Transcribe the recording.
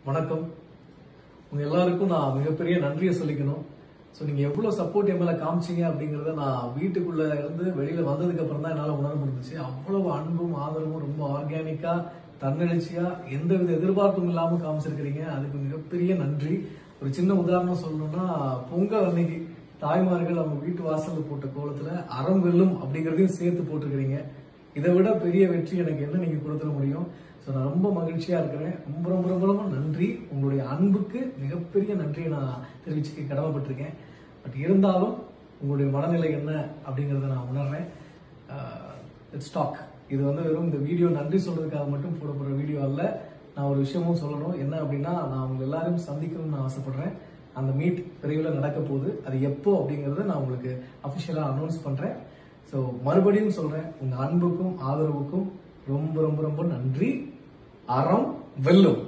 வணக்கம் உங்க எல்லாருக்கும் நான் மிகப்பெரிய நன்றியை சொல்லிக்கணும் ஸோ நீங்க எவ்வளவு சப்போர்ட் என் மேல காமிச்சீங்க அப்படிங்கறத நான் வீட்டுக்குள்ள இருந்து வெளியில வந்ததுக்கு அப்புறம் தான் என்னால உணர முடிஞ்சுச்சு அவ்வளவு அன்பும் ஆதரவும் ரொம்ப ஆர்கானிக்கா தன்னெழுச்சியா எந்தவித எதிர்பார்ப்பும் இல்லாம காமிச்சிருக்கிறீங்க அதுக்கு மிகப்பெரிய நன்றி ஒரு சின்ன உதாரணம் சொல்லணும்னா பொங்கல் அன்னைக்கு தாய்மார்கள் அவங்க வீட்டு வாசல்ல போட்ட கோலத்துல அறம் வெல்லும் அப்படிங்கறதையும் சேர்த்து போட்டிருக்கிறீங்க இதை விட பெரிய வெற்றி எனக்கு என்ன நீங்க கொடுத்துட முடியும் ஸோ நான் ரொம்ப மகிழ்ச்சியா இருக்கிறேன் ரொம்ப ரொம்ப ரொம்ப ரொம்ப நன்றி உங்களுடைய அன்புக்கு மிகப்பெரிய நன்றியை நான் தெரிவிச்சுக்க கடமைப்பட்டிருக்கேன் பட் இருந்தாலும் உங்களுடைய மனநிலை என்ன அப்படிங்கறத நான் உணர்றேன் இட்ஸ் டாக் இது வந்து வெறும் இந்த வீடியோ நன்றி சொல்றதுக்காக மட்டும் போடப்படுற வீடியோ அல்ல நான் ஒரு விஷயமும் சொல்லணும் என்ன அப்படின்னா நான் உங்க எல்லாரும் சந்திக்கணும்னு நான் ஆசைப்படுறேன் அந்த மீட் விரைவில் நடக்க போகுது அது எப்போ அப்படிங்கறத நான் உங்களுக்கு அஃபிஷியலாக அனௌன்ஸ் பண்றேன் ஸோ மறுபடியும் சொல்றேன் உங்க அன்புக்கும் ஆதரவுக்கும் ரொம்ப ரொம்ப ரொம்ப நன்றி அறம் வெல்லும்